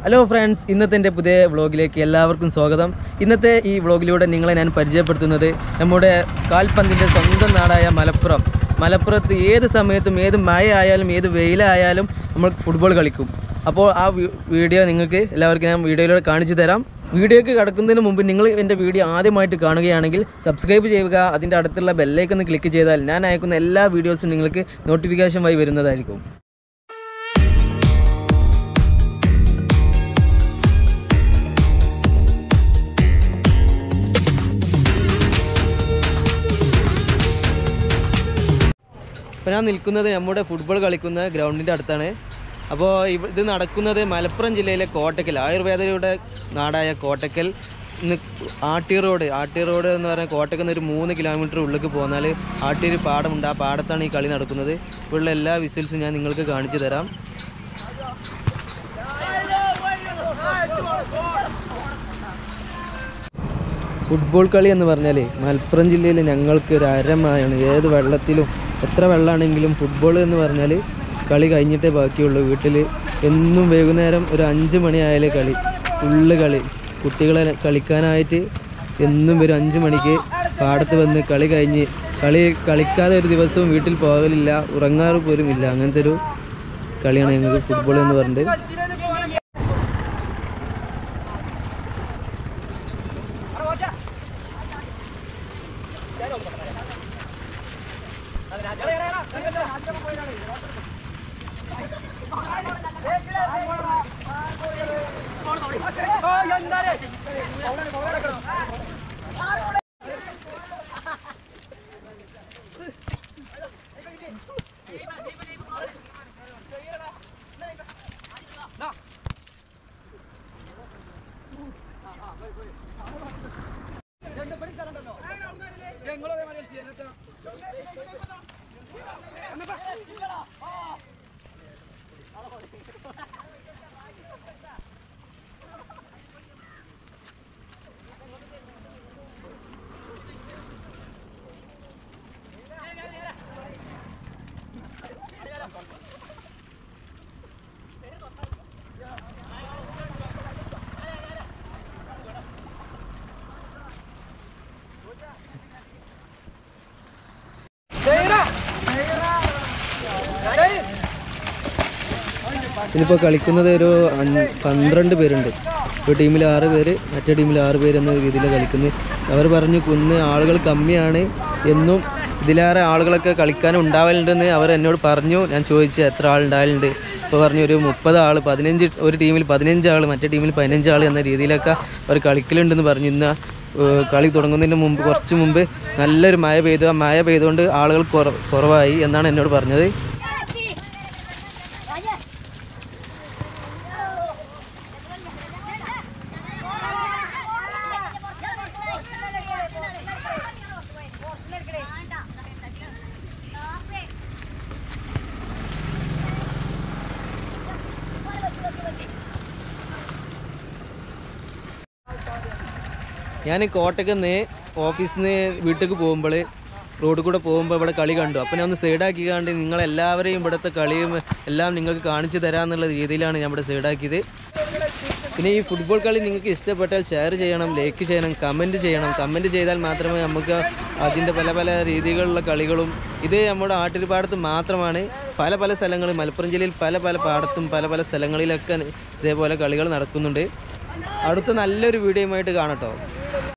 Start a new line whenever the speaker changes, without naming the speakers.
hello friends ഇന്നത്തെ എൻ്റെ പുതിയ വ്ളോഗിലേക്ക് എല്ലാവർക്കും സ്വാഗതം ഇന്നത്തെ ഈ വ്ളോഗിലൂടെ നിങ്ങളെ ഞാൻ പരിചയപ്പെടുത്തുന്നത് നമ്മുടെ കാൽപന്തിൻ്റെ സ്വന്തം നാടായ മലപ്പുറം മലപ്പുറത്ത് ഏത് സമയത്തും ഏത് മഴ ആയാലും ഏത് വെയിലായാലും നമ്മൾ ഫുട്ബോൾ കളിക്കും അപ്പോൾ ആ വി- വീഡിയോ നിങ്ങൾക്ക് എല്ലാവർക്കും ഞാൻ വീഡിയോയിലൂടെ കാണിച്ചു തരാം വീഡിയോയ്ക്ക് കടക്കുന്നതിന് മുമ്പ് നിങ്ങൾ എൻ്റെ വീഡിയോ ആദ്യമായിട്ട് കാണുകയാണെങ്കിൽ സബ്സ്ക്രൈബ് ചെയ്യുക അതിൻ്റെ അടുത്തുള്ള ബെല്ലൈക്കൺ ഒന്ന് ക്ലിക്ക് ചെയ്താൽ ഞാൻ അയക്കുന്ന എല്ലാ വീഡിയോസും നിങ്ങൾക്ക് നോട്ടിഫിക്കേഷൻ വഴി വരുന്നതായിരിക്കും ഇപ്പോൾ ഞാൻ നിൽക്കുന്നത് നമ്മുടെ ഫുട്ബോൾ കളിക്കുന്ന ഗ്രൗണ്ടിൻ്റെ അടുത്താണ് അപ്പോൾ ഇവ- ഇത് നടക്കുന്നത് മലപ്പുറം ജില്ലയിലെ കോട്ടക്കൽ ആയുർവേദയുടെ നാടായ കോട്ടക്കൽ ഇന്ന് ആട്ടി റോഡ് ആട്ടി റോഡ് എന്ന് പറഞ്ഞാൽ കോട്ടക്കൽ നിന്ന് ഒരു മൂന്ന് കിലോമീറ്റർ ഉള്ളിലേക്ക് പോന്നാൽ ആട്ടിയൊരു പാടമുണ്ട് ആ പാടത്താണ് ഈ കളി നടക്കുന്നത് ഇവിടെയുള്ള എല്ലാ വിസിൽസും ഞാൻ നിങ്ങൾക്ക് കാണിച്ചു തരാം ഫുട്ബോൾ കളി എന്ന് പറഞ്ഞാൽ മലപ്പുറം ജില്ലയിൽ ഞങ്ങൾക്ക് ഒരു അരമാണ് ഏത് വെള്ളത്തിലും എത്ര വെള്ളമാണെങ്കിലും ഫുട്ബോൾ എന്ന് പറഞ്ഞാൽ കളി കഴിഞ്ഞിട്ടേ ബാക്കിയുള്ളൂ വീട്ടിൽ എന്നും വൈകുന്നേരം ഒരു അഞ്ച് മണിയായാലേ കളി ഫുള്ള് കളി കുട്ടികളെ കളിക്കാനായിട്ട് എന്നും വരും അഞ്ച് മണിക്ക് പാടത്ത് വന്ന് കളി കഴിഞ്ഞ് കളി കളിക്കാതെ ഒരു ദിവസവും വീട്ടിൽ പോകലില്ല ഉറങ്ങാറ് പോലും ഇല്ല അങ്ങനത്തെ ഒരു കളിയാണ് ഞങ്ങൾക്ക് ഫുട്ബോൾ എന്ന് പറഞ്ഞിട്ട് ഇനിയിപ്പോൾ കളിക്കുന്നത് ഒരു അഞ്ച് പന്ത്രണ്ട് പേരുണ്ട് ഒരു ടീമിൽ ആറ് പേര് മറ്റേ ടീമിൽ ആറ് പേര് എന്ന രീതിയിൽ കളിക്കുന്നത് അവർ പറഞ്ഞു കുന്ന് ആളുകൾ കമ്മിയാണ് എന്നും ഇതിലേറെ ആളുകളൊക്കെ കളിക്കാനും ഉണ്ടാവലുണ്ടെന്ന് അവർ എന്നോട് പറഞ്ഞു ഞാൻ ചോദിച്ചു എത്ര ആളുണ്ടാവലുണ്ട് ഇപ്പോൾ പറഞ്ഞു ഒരു മുപ്പത് ആൾ പതിനഞ്ച് ഒരു ടീമിൽ പതിനഞ്ച് ആൾ മറ്റേ ടീമിൽ പതിനഞ്ച് ആൾ എന്ന രീതിയിലൊക്കെ അവർ കളിക്കലുണ്ടെന്ന് പറഞ്ഞു ഇന്ന് ഏഹ് കളി തുടങ്ങുന്നതിന് മുമ്പ് കുറച്ച് മുമ്പ് നല്ലൊരു മഴ പെയ്തു ആ മഴ പെയ്തുകൊണ്ട് ആളുകൾ കുറ കുറവായി എന്നാണ് എന്നോട് പറഞ്ഞത് ഞാൻ കോട്ടയ്ക്ക് നിന്ന് ഓഫീസിൽ നിന്ന് വീട്ടിലേക്ക് പോകുമ്പോൾ റോഡിൽ കൂടെ പോകുമ്പോൾ ഇവിടെ കളി കണ്ടു അപ്പോൾ ഞാൻ ഒന്ന് സൈഡാക്കി കണ്ട് നിങ്ങളെല്ലാവരെയും ഇവിടുത്തെ കളിയും എല്ലാം നിങ്ങൾക്ക് കാണിച്ചു തരാമെന്നുള്ള രീതിയിലാണ് ഞാൻ ഇവിടെ സൈഡാക്കിയത് പിന്നെ ഈ ഫുട്ബോൾ കളി നിങ്ങൾക്ക് ഇഷ്ടപ്പെട്ടാൽ ഷെയർ ചെയ്യണം ലൈക്ക് ചെയ്യണം കമൻറ്റ് ചെയ്യണം കമൻറ്റ് ചെയ്താൽ മാത്രമേ നമുക്ക് അതിൻ്റെ പല പല രീതികളിലുള്ള കളികളും ഇത് നമ്മുടെ ആട്ടിരിപ്പാടത്ത് മാത്രമാണ് പല പല സ്ഥലങ്ങളിൽ മലപ്പുറം ജില്ലയിൽ പല പല പാടത്തും പല പല സ്ഥലങ്ങളിലൊക്കെ ഇതേപോലെ കളികൾ നടക്കുന്നുണ്ട് അടുത്ത നല്ലൊരു വീഡിയോയുമായിട്ട് കാണട്ടോ